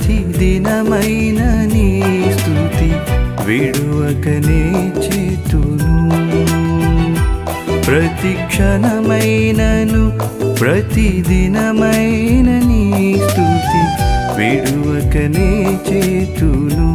ప్రతి దినమైన నీ స్థుతి విడువకనే చేతును ప్రతి క్షణమైనను ప్రతి దినమైన నీ స్థుతి విడువకనే చేతును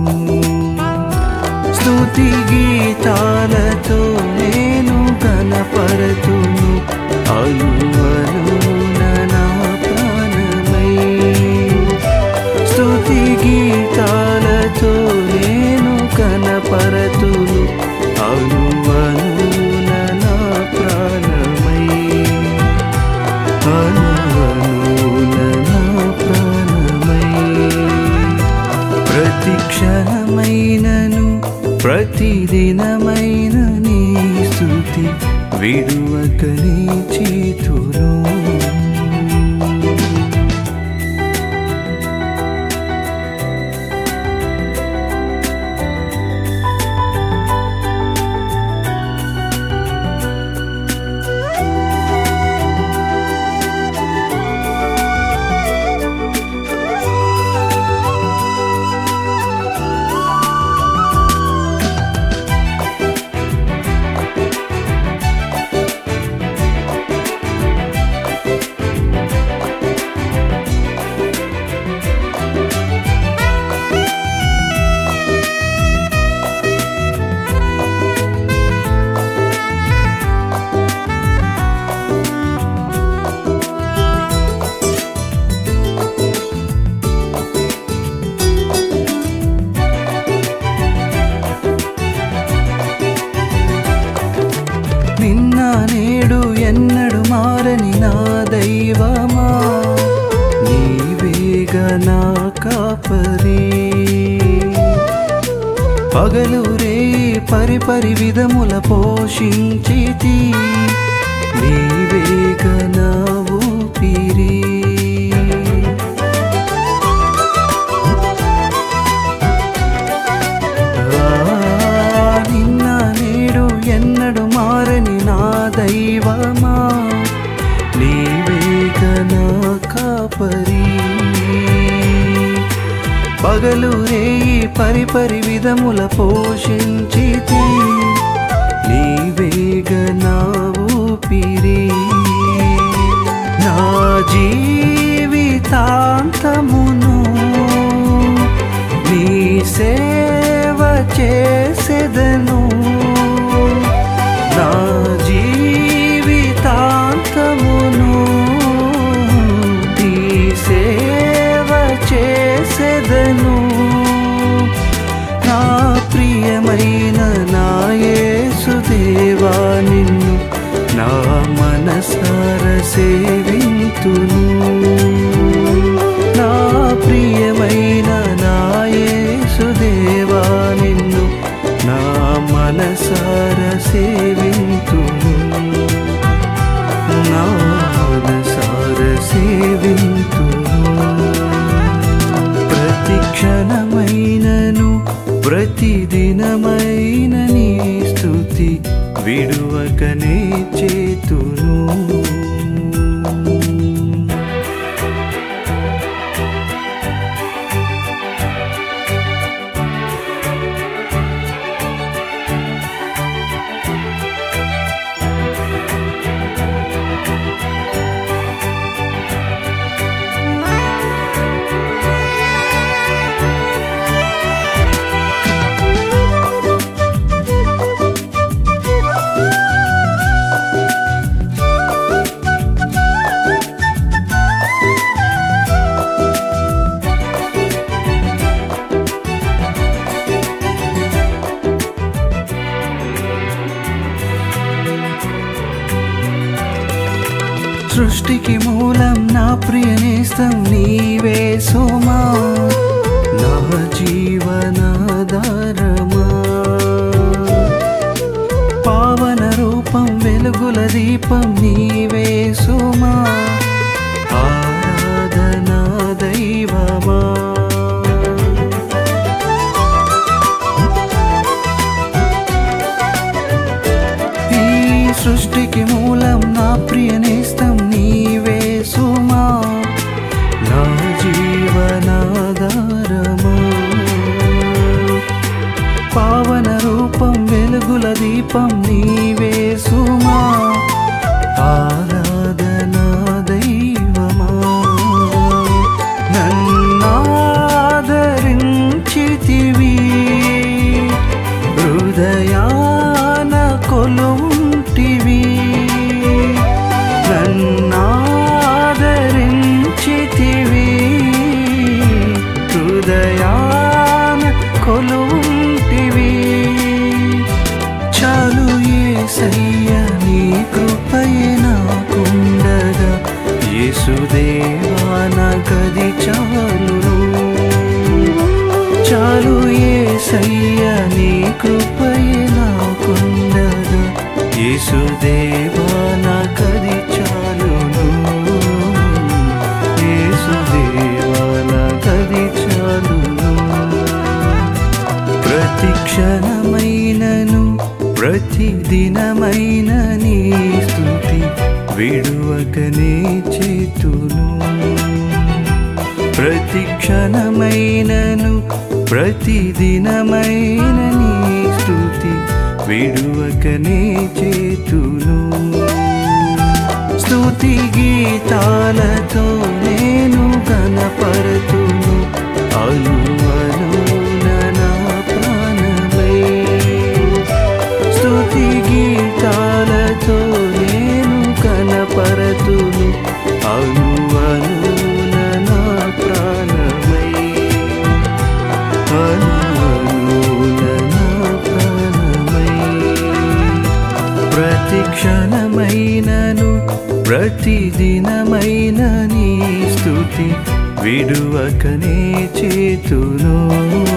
స్తుతి గీతాలతో నేను కనపరతును అలువలున నా ప్రాణమై స్తుతి గీతాలతో నేను కనపరతును అలువలున నా ప్రాణమై అలువలున నా ప్రాణమై ప్రతి క్షణమైనను ప్రతి దినమైన నీ స్థుతి విడువకనే చేతును నిన్న నేడు ఎన్నడు మారని నా దైవమా నీవేగ నా కాపరి పగలు రే పరిపరి విధముల పోషించితి నీవేగ నా ఊపిరి ఆ, నిన్న నేడు ఎన్నడు మారని నా దైవమా నీవేగ నా కాపరి పగలు రేయి పరిపరి విధముల పోషించితి నీవేగ నా ఊపిరి నా జీవితాంతమును నీ సేవ చేసెదను నా జీవితాంతమును నీ సేవ చేసెదను నా ప్రియమైన నా యేసుదేవా నిన్ను నా మనసార సేవింతును నా ప్రియమైన నా యేసుదేవా నిన్ను నా మనసార సేవింతును నా మనసార సేవింతును ప్రతి క్షణమైనను ప్రతి దినమైన నీ స్థుతి విడువకనే చేతును సృష్టికి మూలం నా ప్రియ నేస్తం నీవే సోమా నా జీవనాధారమా పావన రూపం వెలుగుల దీపం నీవే సోమా ఆరాధనా దైవమా ఈ సృష్టికి మూలం నా ప్రియ నేస్తం నీవే సుమా నా జీవనాధారమా చాలు ఏసయ్య నీ కృపయే నాకుండగా యేసుదేవా నాకది చాలును యేసుదేవా నాకది చాలును ప్రతి క్షణమైనను ప్రతి దినమైన నీ స్థుతి విడువకనే చేతును ప్రతి క్షణమైనను ప్రతి దినమైన నీ స్థుతి విడువకనే చేతును స్తుతి గీతాలతో నేను కనపరుతును అను అనున నా ప్రాణమై స్తుతి గీతాలతో నేను కనపరతును అను అనున నా ప్రాణమై అను అనున నా ప్రాణమై ప్రతి క్షణమైనను ప్రతి దినమైన నీ స్థుతి విడువకనే చేతును